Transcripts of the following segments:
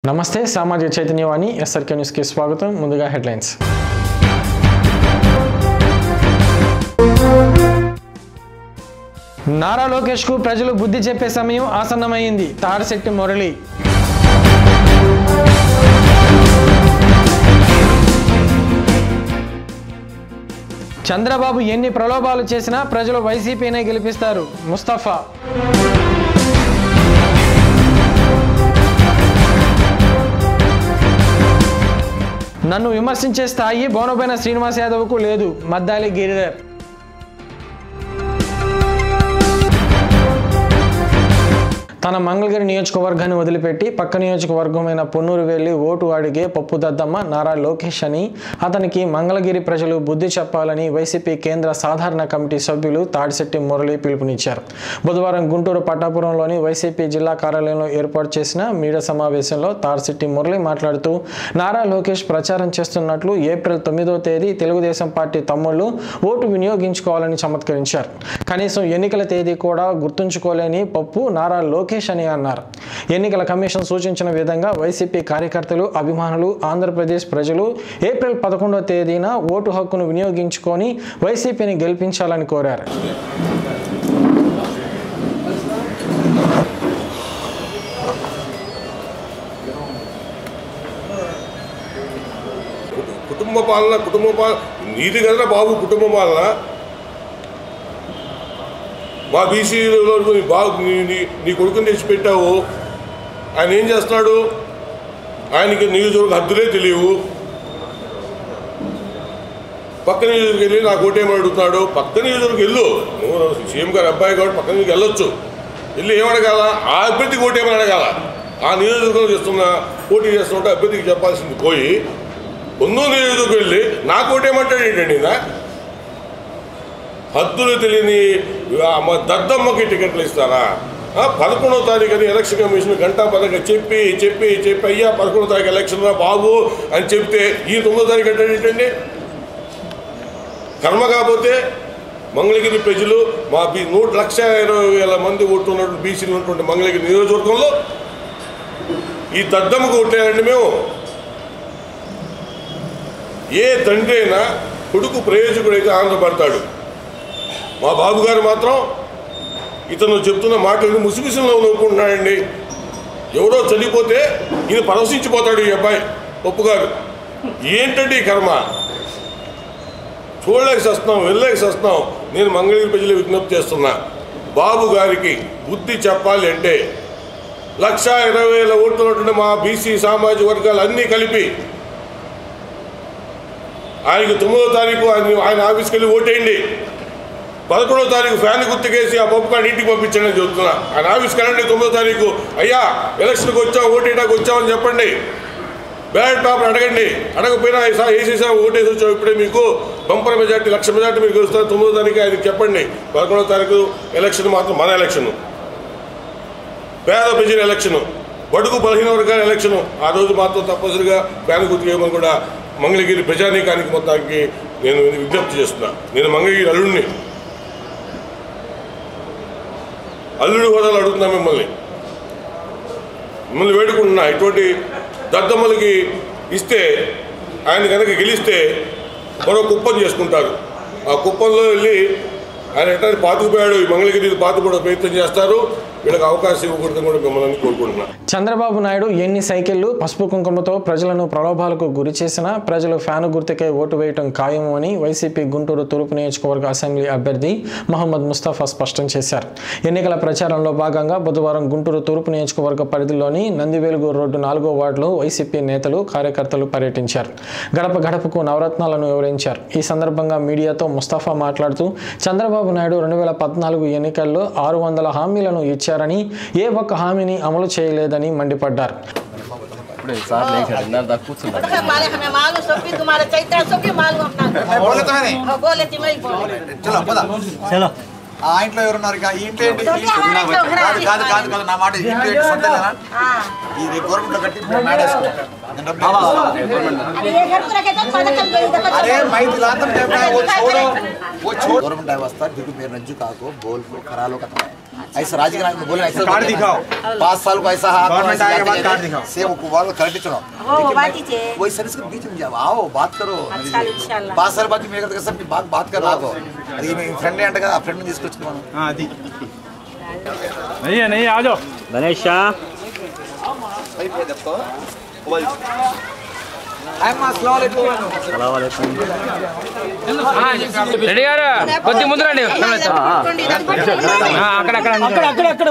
నమస్తే సామాజిక చైతన్యవాణి ఎస్ఆర్కే న్యూస్కి స్వాగతం ముందుగా హెడ్లైన్స్ నారా లోకేష్కు ప్రజలు బుద్ధి చెప్పే సమయం ఆసన్నమైంది తారశెట్టి మురళి చంద్రబాబు ఎన్ని ప్రలోభాలు చేసినా ప్రజలు వైసీపీనే గెలిపిస్తారు ముస్తఫా నన్ను విమర్శించే స్థాయి బోనబైన శ్రీనివాస్ యాదవ్కు లేదు మద్దాలి గిరిధర్ తన మంగళగిరి నియోజకవర్గాన్ని వదిలిపెట్టి పక్క నియోజకవర్గమైన పొన్నూరు వెళ్లి ఓటు అడిగే పప్పు దద్దమ్మ నారా లోకేష్ అని అతనికి మంగళగిరి ప్రజలు బుద్ధి చెప్పాలని వైసీపీ కేంద్ర సాధారణ కమిటీ సభ్యులు తాడిశెట్టి మురళి పిలుపునిచ్చారు బుధవారం గుంటూరు పట్టాపురంలోని వైసీపీ జిల్లా కార్యాలయంలో ఏర్పాటు చేసిన మీడియా సమావేశంలో తాడిశెట్టి మురళి మాట్లాడుతూ నారా లోకేష్ ప్రచారం చేస్తున్నట్లు ఏప్రిల్ తొమ్మిదో తేదీ తెలుగుదేశం పార్టీ తమ్ముళ్ళు ఓటు వినియోగించుకోవాలని చమత్కరించారు కనీసం ఎన్నికల తేదీ కూడా గుర్తుంచుకోలేని పప్పు నారా లోకేష్ అని అన్నారు ఎన్నికల కమిషన్ సూచించిన విధంగా వైసీపీ కార్యకర్తలు అభిమానులు ఆంధ్రప్రదేశ్ ప్రజలు ఏప్రిల్ పదకొండవ తేదీన ఓటు హక్కును వినియోగించుకొని వైసీపీని గెలిపించాలని కోరారు కుటుంబ పాలన కుటుంబ పాలన నీది కదరా బాబు కుటుంబ పాలన మా బీసీలో నీ బాబు నీ- నీ నీ కొడుకుని తెచ్చిపెట్టావు ఆయన ఏం చేస్తున్నాడు ఆయనకి నియోజకవర్గ హద్దులే తెలియవు పక్క నియోజకవర్గం వెళ్ళి నాకు ఓటేమని అడుగుతున్నాడు పక్క నియోజకవర్గం వెళ్ళు నువ్వు సీఎం గారు అబ్బాయి కాబట్టి పక్క నియోజకవర్గం వెళ్ళొచ్చు వెళ్ళి ఏమడగాల ఆ అభ్యర్థికి ఓటేమని అడగాల ఆ నియోజకవర్గంలో చేస్తున్న పోటీ చేస్తున్నట్టు అభ్యర్థికి చెప్పాల్సింది పోయి ముందు నియోజకవర్గం వెళ్ళి నాకు ఓటేమంటాడు ఏంటండి ఈయన? హద్దులు తెలియని ఆ మ- దద్దమ్మకి టికెట్లు ఇస్తారా ఆ, పదకొండవ తారీఖు అని ఎలక్షన్ కమిషన్ గంటా పదక చెప్పి చెప్పి చెప్పి అయ్యా పదకొండవ తారీఖు ఎలక్షన్ రా బాబు అని చెప్తే ఈ తొమ్మిదో తారీఖు అంటే ఏంటండి కర్మ కాకపోతే మంగళగిరి ప్రజలు మా బీ నూట లక్ష ఇరవై వేల మంది ఓటు ఉన్నటువంటి బీసీలు ఉన్నటువంటి మంగళగిరి నియోజకవర్గంలో ఈ దద్దమ్మకు ఓట్లేదండి మేము ఏ తండ్రి అయినా కొడుకు ప్రయోజకుడైతే ఆనందపడతాడు మా బాబు గారు మాత్రం ఇతను చెప్తున్న మాటలను ముసిముసిలో నవ్వుకుంటున్నాడండి ఎవరో చనిపోతే ఈయన పరవశించిపోతాడు ఈ అబ్బాయి పప్పు గారు ఏంటండి ఈ కర్మ చూడలేక వస్తున్నాం వెళ్ళలేక వస్తున్నాం నేను మంగళగిరి ప్రజలు విజ్ఞప్తి చేస్తున్నా బాబు గారికి బుద్ధి చెప్పాలి అంటే లక్ష ఇరవై వేల ఓట్లు ఉన్నటువంటి మా బీసీ సామాజిక వర్గాలు అన్నీ కలిపి ఆయనకి తొమ్మిదో తారీఖు ఆయన ఆయన ఆఫీస్కి వెళ్ళి ఓటేయండి పదకొండో తారీఖు ఫ్యాన్ గుర్తుకేసి ఆ పప్పు కాడి ఇంటికి పంపించండి అని చెప్తున్నా ఆయన ఆఫీస్కి వెళ్ళండి తొమ్మిదో తారీఖు అయ్యా ఎలక్షన్కి వచ్చాం ఓటేయడానికి వచ్చామని చెప్పండి బ్యాలెట్ పేపర్ అడగండి అడగకపోయినా ఈసారి వేసేసా ఓటేసి వచ్చాం ఇప్పుడే మీకు బంపర్ మెజార్టీ లక్ష మెజార్టీ మీరు గెలుస్తారు తొమ్మిదో తారీఖు ఆయనకి చెప్పండి పదకొండో తారీఖు ఎలక్షన్ మాత్రం మన ఎలక్షన్ పేద ప్రజల ఎలక్షన్ బడుగు బలహీన వర్గాల ఎలక్షన్ ఆ రోజు మాత్రం తప్పనిసరిగా ఫ్యాన్ గుర్తు చేయమని కూడా మంగళగిరి ప్రజానీకానికి మొత్తానికి నేను విజ్ఞప్తి చేస్తున్నా నేను మంగళగిరి అల్లుడిని అల్లుడి హోదాలు అడుగుతున్నా మిమ్మల్ని మిమ్మల్ని వేడుకుంటున్నా ఇటువంటి దద్దమ్మలకి ఇస్తే ఆయన కనుక గెలిస్తే మరో కుప్పం చేసుకుంటారు ఆ కుప్పంలో వెళ్ళి ఆయన ఎట్లా పాతుకుపోయాడు ఈ మంగళగిరి పాతుకుపోవడం ప్రయత్నం చేస్తారు వీళ్ళకి అవకాశం ఇవ్వకూడదని కూడా మిమ్మల్ని కోరుకుంటున్నా చంద్రబాబు నాయుడు ఎన్ని సైకిళ్లు పసుపు కుంకుమతో ప్రజలను ప్రలోభాలకు గురి చేసినా ప్రజలు ఫ్యాను గుర్తుకే ఓటు వేయటం ఖాయము అని వైసీపీ గుంటూరు తూర్పు నియోజకవర్గ అసెంబ్లీ అభ్యర్థి మహమ్మద్ ముస్తాఫా స్పష్టం చేశారు ఎన్నికల ప్రచారంలో భాగంగా బుధవారం గుంటూరు తూర్పు నియోజకవర్గ పరిధిలోని నందివేలుగూరు రోడ్డు నాలుగో వార్డులో వైసీపీ నేతలు కార్యకర్తలు పర్యటించారు గడప గడపకు నవరత్నాలను వివరించారు ఈ సందర్భంగా మీడియాతో ముస్తాఫా మాట్లాడుతూ చంద్రబాబు నాయుడు రెండు వేల పద్నాలుగు ఎన్నికల్లో ఆరు వందల హామీలను ఇచ్చారని ఏ ఒక్క హామీని అమలు చేయలేదని మండిపడ్డారు ఇప్పుడే సార్ లేచాడు ఇందాక దాకా కూర్చున్నాడు अच्छा मालिक हमें मालूम सब भी तुम्हारा चैत्र सब भी मालूम अपना बोले तो है नहीं हाँ, बोले थी मैं ही बोले చలో పద చలో ఆ ఇంట్లో ఎవరున్నారు ఇక? ఈ ఇంట్లో ఏంటి ఈ ఇంట్లో ఆ ఇంట్లో ఒకరే కాదు కాదు కాదు కాదు నా మాట ఈ ఇంట్లో ఏంటి సొంతలేనా हाँ ఇది గవర్నమెంట్ లో కట్టి ఇప్పుడు మేడేసుకుంటాం నేను డబ్బులు ఇస్తాను. अरे ये घर को रखे तो पदकम गई देखो अरे मैं दिलाता हूँ वो छोड़ो वो छोड़ गवर्नमेंट व्यवस्था देखो मेरे रज्जू काको बोल को खरालो का है ऐसा राजकीय नागरिक बोले ऐसा कार्ड दिखाओ। पाँच साल को ऐसा हाथ गवर्नमेंट ऐसे आने के बाद जाते कार्ड गए, दिखाओ। सेम को वाला करेक्ट चुनाव वो वो बात कीजिए वही सर्विस के बीच में जाओ आओ बात करो अच्छा, इंशाल्लाह। पाँच साल बाद मेरे का सब बात बात कर रहा हो అది మీ ఫ్రెండ్ అంట కదా ఆ ఫ్రెండ్ తీసుకొచ్చి మనం हाँ दी नहीं है नहीं है, आ जाओ గణేష్ రెడీ గారు కొద్ది ముందు రండి అక్కడ అక్కడ అక్కడ అక్కడ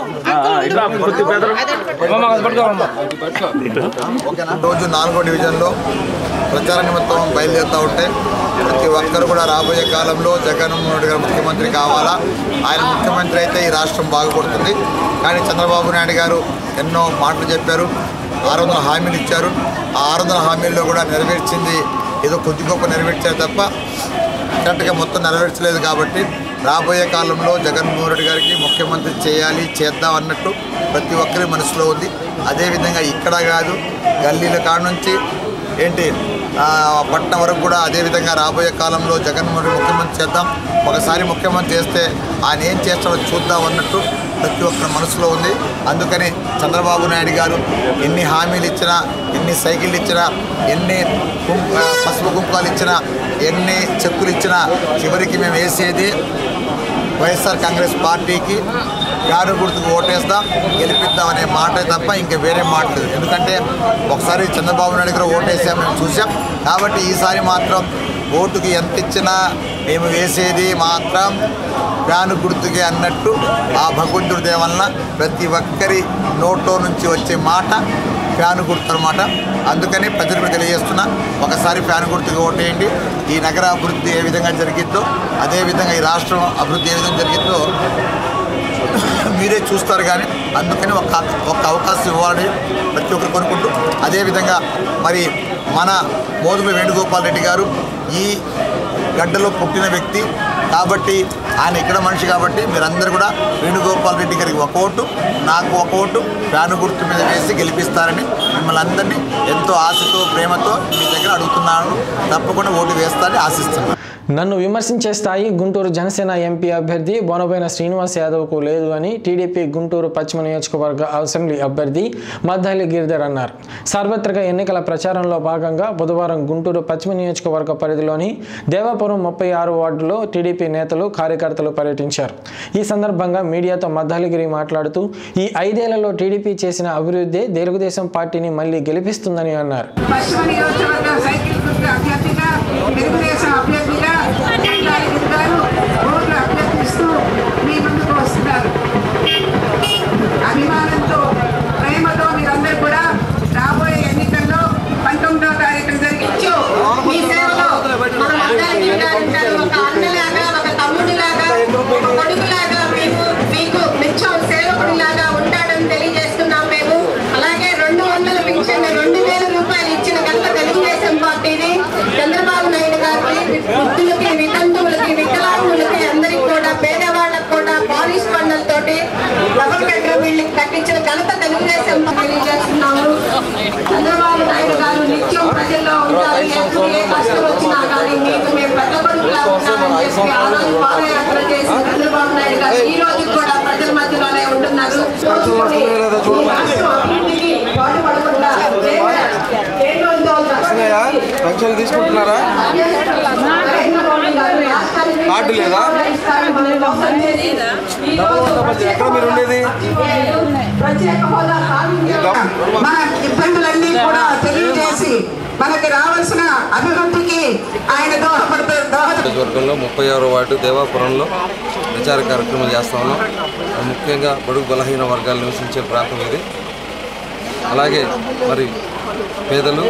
ఓకేనా రోజు నాలుగో డివిజన్లో ప్రచార నిమిత్తం బయలుదేరుతూ ఉంటే ప్రతి ఒక్కరు కూడా రాబోయే కాలంలో జగన్మోహన్ రెడ్డి గారు ముఖ్యమంత్రి కావాలా ఆయన ముఖ్యమంత్రి అయితే ఈ రాష్ట్రం బాగుపడుతుంది కానీ చంద్రబాబు నాయుడు గారు ఎన్నో మాటలు చెప్పారు ఆరు వందల హామీలు ఇచ్చారు ఆ ఆరు వందల హామీల్లో కూడా నెరవేర్చింది ఏదో కొద్ది గొప్ప నెరవేర్చారు తప్ప కరెక్ట్గా మొత్తం నెరవేర్చలేదు కాబట్టి రాబోయే కాలంలో జగన్మోహన్ రెడ్డి గారికి ముఖ్యమంత్రి చేయాలి చేద్దాం అన్నట్టు ప్రతి ఒక్కరి మనసులో ఉంది అదేవిధంగా ఇక్కడ కాదు గల్లీల కాడ నుంచి ఏంటి ఆ, పట్టణం వరకు కూడా అదేవిధంగా రాబోయే కాలంలో జగన్మోహన్ రెడ్డి ముఖ్యమంత్రి చేద్దాం ఒకసారి ముఖ్యమంత్రి చేస్తే ఆయన ఏం చేస్తాడో చూద్దాం అన్నట్టు ప్రతి ఒక్కరి మనసులో ఉంది అందుకని చంద్రబాబు నాయుడు గారు ఎన్ని హామీలు ఇచ్చినా ఎన్ని సైకిళ్ళు ఇచ్చినా ఎన్ని కుంకు పసుపు కుంకాలు ఇచ్చినా ఎన్ని చెక్కులు ఇచ్చినా చివరికి మేము వేసేది వైఎస్ఆర్ కాంగ్రెస్ పార్టీకి గారు గుర్తుకు ఓటేస్తాం గెలిపిద్దాం అనే మాట తప్ప ఇంకా వేరే మాట లేదు ఎందుకంటే ఒకసారి చంద్రబాబు నాయుడు గారు ఓటేసాం మేము చూసాం కాబట్టి ఈసారి మాత్రం ఓటుకి ఎంత ఇచ్చినా మేము వేసేది మాత్రం ఫ్యాను గుర్తుకే అన్నట్టు ఆ భగవంతుడి దయ వలన ప్రతి ఒక్కరి నోట్లో నుంచి వచ్చే మాట ఫ్యాన్ గుర్తు అనమాట అందుకని ప్రజలకు తెలియజేస్తున్నా ఒకసారి ఫ్యాన్ గుర్తుగా ఓటేయండి ఈ నగర అభివృద్ధి ఏ విధంగా జరిగిద్దో అదేవిధంగా ఈ రాష్ట్రం అభివృద్ధి ఏ విధంగా జరిగిద్దో మీరే చూస్తారు కానీ అందుకని ఒక ఒక అవకాశం ఇవ్వాలని ప్రతి ఒక్కరు కొనుక్కుంటూ అదేవిధంగా మరి మన మోదుల వేణుగోపాల్ రెడ్డి గారు ఈ గడ్డలో పుట్టిన వ్యక్తి కాబట్టి ఆయన ఇక్కడ మనిషి కాబట్టి మీరందరూ కూడా వేణుగోపాల్ రెడ్డి గారికి ఒక ఓటు నాకు ఒక ఓటు ఫ్యాను గుర్తు మీద వేసి గెలిపిస్తారని మిమ్మల్ని అందరినీ ఎంతో ఆశతో ప్రేమతో మీ దగ్గర అడుగుతున్నాను తప్పకుండా ఓటు వేస్తారని ఆశిస్తున్నాను నన్ను విమర్శించే స్థాయి గుంటూరు జనసేన ఎంపీ అభ్యర్థి బోనబోయిన శ్రీనివాస్ యాదవ్కు లేదు అని టీడీపీ గుంటూరు పశ్చిమ నియోజకవర్గ అసెంబ్లీ అభ్యర్థి మద్దాలి గిరిధర్ అన్నారు సార్వత్రిక ఎన్నికల ప్రచారంలో భాగంగా బుధవారం గుంటూరు పశ్చిమ నియోజకవర్గ పరిధిలోని దేవాపురం ముప్పై ఆరు వార్డులో టీడీపీ నేతలు కార్యకర్తలు పర్యటించారు ఈ సందర్భంగా మీడియాతో మద్దాలిగిరి మాట్లాడుతూ ఈ ఐదేళ్లలో టీడీపీ చేసిన అభివృద్ధి తెలుగుదేశం పార్టీని మళ్ళీ గెలిపిస్తుందని అన్నారు పశ్చిమ నియోజకవర్గ సైకిల్ గుర్తు అభ్యర్థిగా తెలుగుదేశం అభ్యర్థిగా బండారి గారు ఓట్లు అభ్యర్థిస్తూ మీ ముందుకు వస్తున్నారు అభిమానంతో ప్రేమతో మీరందరూ కూడా రాబోయే ఎన్నికల్లో పంతొమ్మిదవ తారీఖున జరిగించు మీ సేవలో మన మండలి గారు ఉంటారు ఒక అన్నలాగా ఒక తమ్ముడిలాగా ఒక కొడుకులాగా మేము మీకు నిత్యం సేవకుడిలాగా ఉంటాడని తెలియజేస్తున్నాం మేము అలాగే రెండు వందల పెన్షన్ రెండు వేల రూపాయలు ఇచ్చిన కనుక తెలుగుదేశం పార్టీని చంద్రబాబు నాయుడు గారికి వృద్ధులకి వితంతువులకి వికలాంగులకి అందరికి కూడా పేదవాళ్ళకి కూడా పాలిష్ పండులతోటి డబుల్ బెడ్రూమ్ వీళ్ళకి కట్టించిన ఘనత తెలుగుదేశం తెలియజేస్తున్నాము చంద్రబాబు నాయుడు గారు నిత్యం ప్రజల్లో ఉంటారు ఎప్పుడు ఏ కష్టం వచ్చినా కానీ మీకు మేము పెద్ద కొడుకులా ఉంటామని చెప్పి ఆ రోజు పాదయాత్ర చేసిన చంద్రబాబు నాయుడు గారు ఈ రోజు కూడా ప్రజల మధ్యలోనే ఉంటున్నారు కోరుకుని ఈ రాష్ట్రం అభివృద్ధికి పాటుపడకుండా కేంద్ర- కేంద్రంతో పెన్షన్లు తీసుకుంటున్నారా కార్డు లేదా? ఎక్కడ మీరు ఉండేది ప్రత్యేక హోదా సాధించాక మన ఇబ్బందులన్నీ కూడా తెలియజేసి మనకి రావాల్సిన అభివృద్ధికి ఆయన దోహదపడుతూ దోహద నియోజకవర్గంలో ముప్పై ఆరో వార్డు దేవాపురంలో ప్రచార కార్యక్రమం చేస్తా ఉన్నాం ముఖ్యంగా బడుగు బలహీన వర్గాలు నివసించే ప్రాంతం ఇది అలాగే మరి పేదలు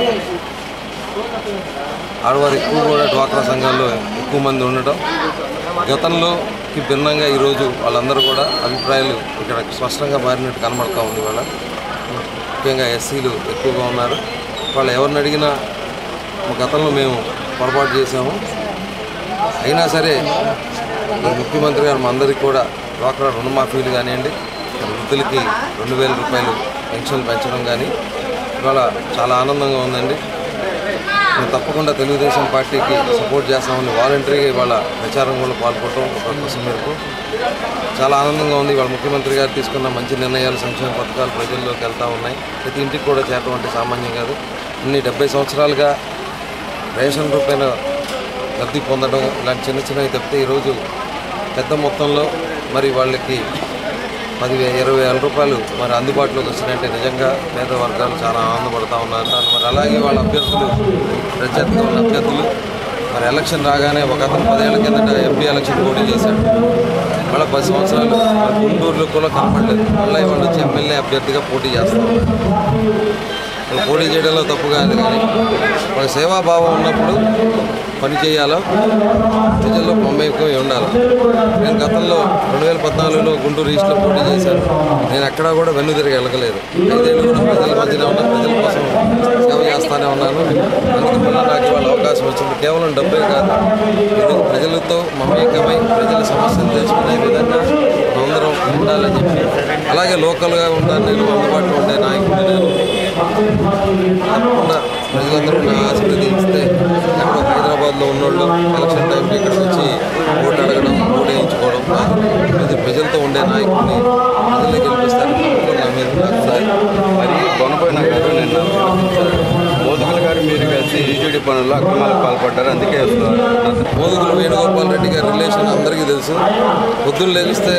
ఆడవారు ఎక్కువ కూడా డ్వాక్రా సంఘాల్లో ఎక్కువ మంది ఉండటం గతంలోకి భిన్నంగా ఈరోజు వాళ్ళందరూ కూడా అభిప్రాయాలు ఇక్కడ స్పష్టంగా మారినట్టు కనబడతా ఉంది వాళ్ళ ముఖ్యంగా ఎస్సీలు ఎక్కువగా ఉన్నారు వాళ్ళు ఎవరిని అడిగినా గతంలో మేము పొరపాటు చేసాము అయినా సరే మరి ముఖ్యమంత్రి గారు మా అందరికీ కూడా డ్వాక్రా రుణమాఫీలు కానివ్వండి వృద్ధులకి రెండు వేల రూపాయలు పెన్షన్లు పెంచడం కానీ ఇవాళ చాలా ఆనందంగా ఉందండి మేము తప్పకుండా తెలుగుదేశం పార్టీకి సపోర్ట్ చేస్తామని వాలంటరీగా ఇవాళ ప్రచారం కూడా పాల్గొనడం ఒక కోసం మేరకు చాలా ఆనందంగా ఉంది ఇవాళ ముఖ్యమంత్రి గారు తీసుకున్న మంచి నిర్ణయాలు సంక్షేమ పథకాలు ప్రజల్లోకి వెళ్తూ ఉన్నాయి ప్రతి ఇంటికి కూడా చేరడం అంటే సామాన్యం కాదు ఇన్ని డెబ్బై సంవత్సరాలుగా రేషన్ రూపాయల లబ్ధి పొందడం ఇలాంటి చిన్న చిన్నవి తప్పితే ఈరోజు పెద్ద మొత్తంలో మరి వాళ్ళకి పది వే- ఇరవై వేల రూపాయలు మరి అందుబాటులోకి వచ్చినట్టే నిజంగా పేద వర్గాలు చాలా ఆనందపడతా ఉన్నారు మరి అలాగే వాళ్ళ అభ్యర్థులు ప్రత్యర్థిగా ఉన్న అభ్యర్థులు మరి ఎలక్షన్ రాగానే ఒక అతను పదేళ్ల కిందట ఎంపీ ఎలక్షన్ పోటీ చేశాడు మళ్ళీ పది సంవత్సరాలు మరి గుంటూరులో కూడా కనపడలేదు మళ్ళీ వాళ్ళు వచ్చి ఎమ్మెల్యే అభ్యర్థిగా పోటీ చేస్తూ ఉన్నారు వాళ్ళు పోటీ చేయడంలో తప్పు కాదు కానీ వాళ్ళ సేవాభావం ఉన్నప్పుడు పని చేయాలో ప్రజల్లో మమేకమై ఉండాలి నేను గతంలో రెండు వేల పద్నాలుగులో గుంటూరు ఈస్ట్లో పోటీ చేశాను నేను ఎక్కడా కూడా వెన్ను తిరిగి వెళ్ళగలేదు ఐదేళ్ళు కూడా ప్రజల మధ్యనే ఉన్నా ప్రజల కోసం సేవ చేస్తానే ఉన్నాను అందుకు మళ్ళీ నాకు ఇవాళ అవకాశం వచ్చింది కేవలం డబ్బే కాదు ఇది ప్రజలతో మమేకమై ప్రజల సమస్యలు తెలుసుకునే విధంగా అందరం ఉండాలని చెప్పి అలాగే లోకల్గా ఉంటాను నేను అందుబాటులో ఉండే నాయకుడిని నేను తప్పకుండా ప్రజలందరూ నా ఆశీర్వదిస్తే ఎక్కడో హైదరాబాద్లో ఉన్నోళ్ళు ఎలక్షన్ టైంకి ఇక్కడికి వచ్చి ఓటు అడగడం ఓటు వేయించుకోవడం కాదు. ప్రతి ప్రజలతో ఉండే నాయకుడిని ప్రజలే గెలిపిస్తారు నా మీద నాకు సాయి. మరి కొనపోయిన గారు నిన్న మోదుగుల గారు మీరు కలిసి ఈటీడీ పనుల్లో అక్రమాలకు పాల్పడ్డారు అందుకే వస్తున్నారు మోదుగులు వేణుగోపాల్ రెడ్డి గారి రిలేషన్ అందరికీ తెలుసు పొద్దున్న లేగిస్తే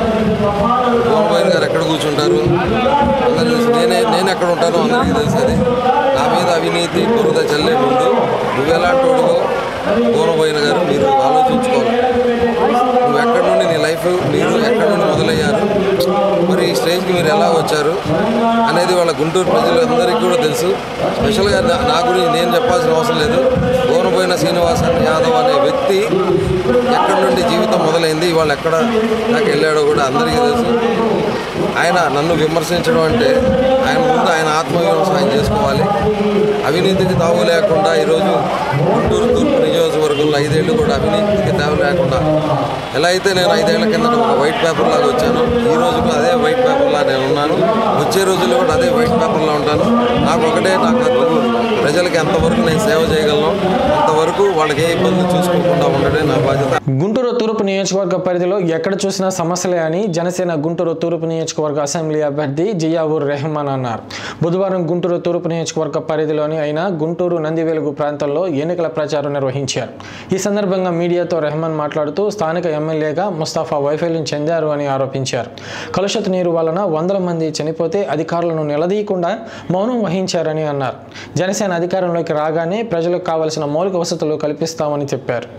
గోపాల్ గారు ఎక్కడ కూర్చుంటారు అందరికీ తెలుసు నేనే నేను ఎక్కడ ఉంటానో అందరికీ తెలుసు అది నా మీద అవినీతి బురద చల్లే ముందు నువ్వు ఎలాంటి వాడువో గోరబోయిన గారు మీరు ఆలోచించుకోవాలి నువ్వు ఎక్కడి నుండి నీ లైఫ్ మీరు ఎక్కడి నుండి మొదలయ్యారు మరి ఈ స్టేజ్కి మీరు ఎలా వచ్చారు అనేది వాళ్ళ గుంటూరు ప్రజలందరికీ కూడా తెలుసు స్పెషల్గా నా- నా గురించి నేను చెప్పాల్సిన అవసరం లేదు గోరబోయిన శ్రీనివాసన్ యాదవ్ అనే వ్యక్తి ఎక్కడి నుండి జీవితం మొదలైంది ఇవాళ ఎక్కడ దాకా వెళ్ళాడో కూడా అందరికీ తెలుసు ఆయన నన్ను విమర్శించడం అంటే ఆయన ముందు ఆయన ఆత్మవిమర్శ ఆయన చేసుకోవాలి అవినీతికి తావు లేకుండా ఈరోజు గుంటూరు తూర్పు నియోజకవర్గంలో ఐదేళ్ళు కూడా అవినీతికి తావు లేకుండా ఎలా అయితే నేను ఐదేళ్ల కింద ఒక వైట్ పేపర్ లాగా వచ్చాను ఈ రోజు కూడా అదే వైట్ పేపర్ లాగా నేను ఉన్నాను వచ్చే రోజుల్లో కూడా అదే వైట్ పేపర్లో ఉంటాను నాకు ఒకటే నాకు కర్తవ్యం. ప్రజలకి ఎంతవరకు నేను సేవ చేయగలను అంతవరకు వాళ్ళకి ఏ ఇబ్బంది చూసుకోకుండా ఉండడమే నా బాధ్యత గుంటూరు తూర్పు నియోజకవర్గ పరిధిలో ఎక్కడ చూసినా సమస్యలే అని జనసేన గుంటూరు తూర్పు నియోజకవర్గ అసెంబ్లీ అభ్యర్థి జియావూర్ రెహమాన్ అన్నారు బుధవారం గుంటూరు తూర్పు నియోజకవర్గ పరిధిలోని అయిన గుంటూరు నందివెలుగు ప్రాంతంలో ఎన్నికల ప్రచారం నిర్వహించారు ఈ సందర్భంగా మీడియాతో రెహమాన్ మాట్లాడుతూ స్థానిక ఎమ్మెల్యేగా ముస్తాఫా వైఫల్యం చెందారు అని ఆరోపించారు కలుషిత నీరు వలన వందల మంది చనిపోతే అధికారులను నిలదీయకుండా మౌనం వహించారని అన్నారు జనసేన అధికారంలోకి రాగానే ప్రజలకు కావలసిన మౌలిక వసతులు కల్పిస్తామని చెప్పారు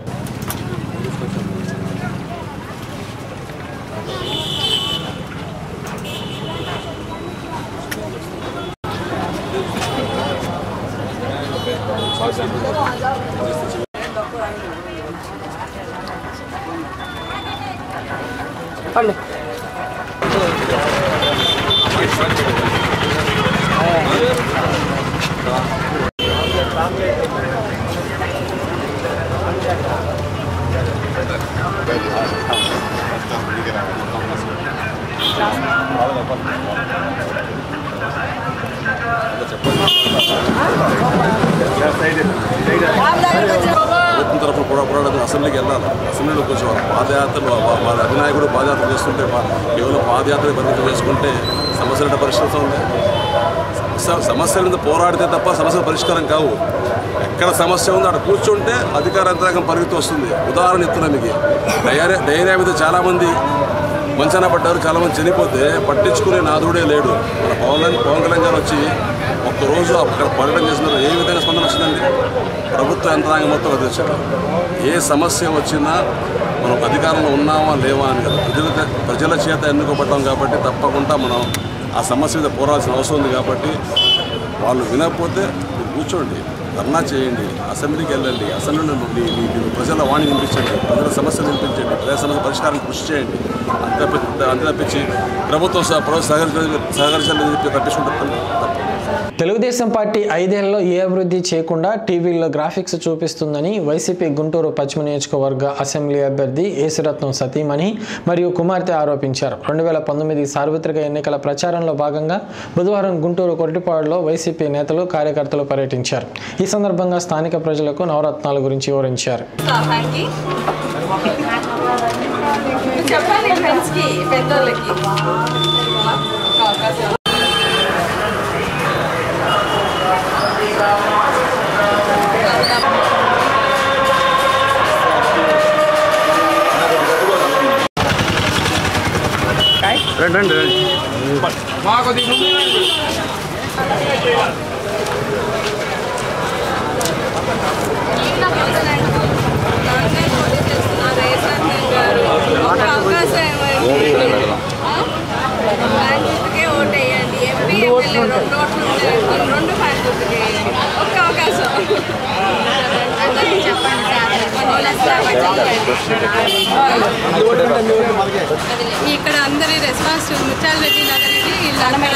ప్రభుత్వం తరఫున కూడా పోరాడదు అసెంబ్లీకి వెళ్ళాలి అసెంబ్లీలోకి వచ్చి వాళ్ళ పాదయాత్రలు వా- వాళ్ళ అధినాయకుడు పాదయాత్ర చేస్తుంటే వా- కేవలం పాదయాత్ర పరిమితం చేసుకుంటే సమస్యలు పరిష్కరిస్తుంది స- సమస్యల మీద పోరాడితే తప్ప సమస్యల పరిష్కారం కావు ఎక్కడ సమస్య ఉందో అక్కడ కూర్చుంటే అధికార యంత్రాంగం పరిగెత్తి వస్తుంది ఉదాహరణ ఇస్తున్నా మీకు డైరియా డైరియా మీద చాలామంది మంచాన పడ్డారు చాలామంది చనిపోతే పట్టించుకునే నాదుడే లేడు మన పవన్ పవన్ కళ్యాణ్ గారు వచ్చి ఒక్కరోజు అక్కడ పర్యటన చేసినారు ఏ విధంగా స్పందన వచ్చిందండి ప్రభుత్వ యంత్రాంగం మొత్తం వదిలేశారు ఏ సమస్య వచ్చినా మనం అధికారంలో ఉన్నామా లేవా అని కదా ప్రజల ప్రజల చేత ఎన్నుకోబడ్డాం కాబట్టి తప్పకుండా మనం ఆ సమస్య మీద పోరాల్సిన అవసరం ఉంది కాబట్టి వాళ్ళు వినకపోతే మీరు కూర్చోండి ధర్నా చేయండి అసెంబ్లీకి వెళ్ళండి అసెంబ్లీలో మీ మీ మీ ప్రజల వాణి వినిపించండి ప్రజల సమస్యలు వినిపించండి ప్రజల సమస్య పరిష్కారం కృషి చేయండి అంతే తప్పి- అంతే తప్పించి ప్రభుత్వం సహ- ప్రభుత్వం సహకరించాలని సహకరించాలని చెప్పి తప్పించుకుంటారు తప్పు తెలుగుదేశం పార్టీ ఐదేళ్లలో ఏ అభివృద్ధి చేయకుండా టీవీల్లో గ్రాఫిక్స్ చూపిస్తుందని వైసీపీ గుంటూరు పశ్చిమ నియోజకవర్గ అసెంబ్లీ అభ్యర్థి ఏసురత్నం సతీమణి మరియు కుమార్తె ఆరోపించారు రెండు వేల పంతొమ్మిది సార్వత్రిక ఎన్నికల ప్రచారంలో భాగంగా బుధవారం గుంటూరు కొరటిపాడులో వైసీపీ నేతలు కార్యకర్తలు పర్యటించారు ఈ సందర్భంగా స్థానిక ప్రజలకు నవరత్నాల గురించి వివరించారు సహాకి చెప్పాలి ఫ్రెండ్స్కి పెద్దోళ్ళకి అవకాశం రండి రండి రండి మాకు ఒక అవకాశం ఇవ్వండి. ఆ? ఫ్యాన్ గుర్తుకే ఓటేయండి ఎంపీ ఎమ్మెల్యే రెండు ఓట్లు ఉంటాయి. రెండు ఫ్యాన్ గుర్తుకే వేయండి. ఒక్క అవకాశం అందరికీ చెప్పండి సార్ ఇక్కడ అందరి రెస్పాన్స్ ముత్యాల రెడ్డి నగర్ ఇది వీళ్ళు అక్కడ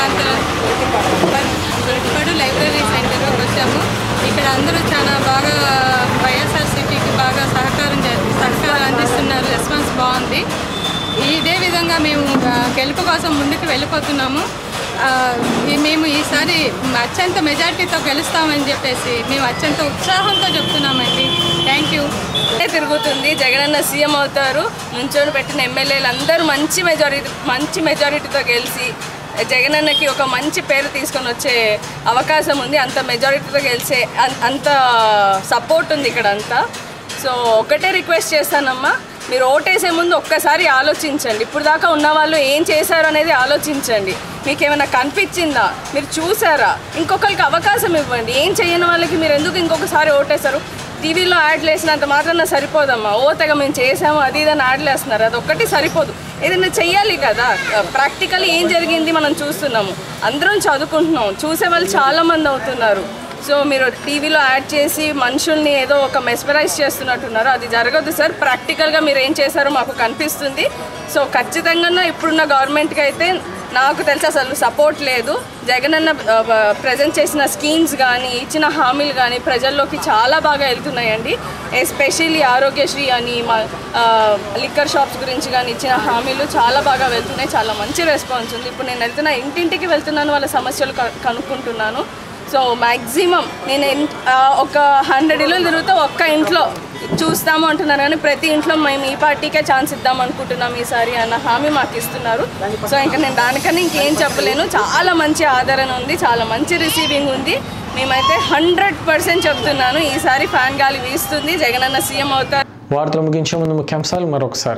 ఇప్పుడు లైబ్రరీ సెంటర్కి వచ్చాము ఇక్కడ అందరూ చాలా బాగా వైఎస్ఆర్సీపీకి బాగా సహకారం చేసి సహకారం అందిస్తున్నారు రెస్పాన్స్ బాగుంది ఇదే విధంగా మేము ఆ, గెలుపు కోసం ముందుకు వెళ్ళిపోతున్నాము ఆ, ఈ- మేము ఈసారి అత్యంత మెజార్టీతో గెలుస్తామని చెప్పేసి మేము అత్యంత ఉత్సాహంతో చెప్తున్నామండి థ్యాంక్ యూ తిరుగుతుంది జగనన్న సీఎం అవుతారు నుంచొని పెట్టిన ఎమ్మెల్యేలు అందరూ మంచి మెజారిటీ మంచి మెజారిటీతో గెలిచి జగనన్నకి ఒక మంచి పేరు తీసుకొని వచ్చే అవకాశం ఉంది అంత మెజారిటీతో గెలిచే అన్- అంత సపోర్ట్ ఉంది ఇక్కడ అంతా సో ఒకటే రిక్వెస్ట్ చేస్తానమ్మా మీరు ఓటేసే ముందు ఒక్కసారి ఆలోచించండి ఇప్పుడు దాకా ఉన్న వాళ్ళు ఏం చేశారు అనేది ఆలోచించండి మీకు ఏమైనా కనిపించిందా మీరు చూసారా ఇంకొకరికి అవకాశం ఇవ్వండి ఏం చేయని వాళ్ళకి మీరు ఎందుకు ఇంకొకసారి ఓటేస్తారు టీవీలో యాడ్లు వేసినంత మాత్రాన సరిపోదమ్మా ఓ తెగ మేము చేసాము అది ఇదని యాడ్లు వేస్తున్నారు అది ఒక్కటి సరిపోదు ఏదైనా చెయ్యాలి కదా ప్రాక్టికల్ ఏం జరిగింది మనం చూస్తున్నాము అందరం చదువుకుంటున్నాం చూసే వాళ్ళు చాలామంది అవుతున్నారు సో మీరు టీవీలో యాడ్ చేసి మనుషుల్ని ఏదో ఒక మెస్పరైజ్ చేస్తున్నట్టున్నారు అది జరగదు సార్ ప్రాక్టికల్గా మీరు ఏం చేశారో మాకు కనిపిస్తుంది సో ఖచ్చితంగా ఇప్పుడున్న గవర్నమెంట్కి అయితే నాకు తెలిసి అసలు సపోర్ట్ లేదు జగనన్న ప్రజెంట్ చేసిన స్కీమ్స్ కానీ ఇచ్చిన హామీలు కానీ ప్రజల్లోకి చాలా బాగా వెళ్తున్నాయండి ఎస్పెషల్లీ ఆరోగ్యశ్రీ అని మా లిక్కర్ షాప్స్ గురించి కానీ ఇచ్చిన హామీలు చాలా బాగా వెళ్తున్నాయి చాలా మంచి రెస్పాన్స్ ఉంది ఇప్పుడు నేను వెళ్తున్నా ఇంటింటికి వెళ్తున్నాను వాళ్ళ సమస్యలు క- కనుక్కుంటున్నాను సో మ్యాక్సిమం నేను ఎన్- ఆ, ఒక హండ్రెడ్ ఇల్లు తిరుగుతూ ఒక్క ఇంట్లో చూస్తాము అంటున్నారు కానీ ప్రతి ఇంట్లో మేము ఈ పార్టీకే ఛాన్స్ ఇద్దాం అనుకుంటున్నాం ఈసారి అన్న హామీ మాకు ఇస్తున్నారు సో ఇంకా నేను దానికన్నా ఇంకేం చెప్పలేను చాలా మంచి ఆదరణ ఉంది చాలా మంచి రిసీవింగ్ ఉంది మేమైతే హండ్రెడ్ పర్సెంట్ చెప్తున్నాను ఈసారి ఫ్యాన్ గాలి వీస్తుంది జగనన్న సీఎం అవుతారు వార్తలు ముగించే ముందు ముఖ్యాంశాలు మరొకసారి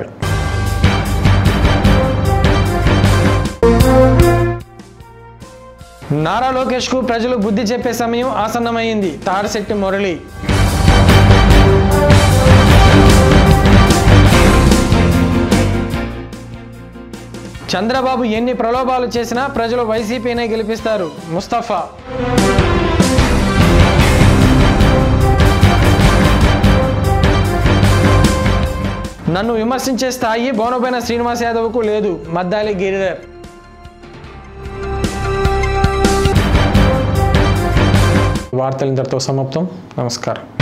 నారా లోకేష్ కు ప్రజలు బుద్ధి చెప్పే సమయం ఆసన్నమైంది తారశెట్టి మురళి చంద్రబాబు ఎన్ని ప్రలోభాలు చేసినా ప్రజలు వైసీపీనే గెలిపిస్తారు ముస్తఫా నన్ను విమర్శించే స్థాయి బోనబైన శ్రీనివాస్ యాదవ్కు లేదు మద్దాలి గిరిధర్ వార్తలు ఇంతటితో సమాప్తం నమస్కారం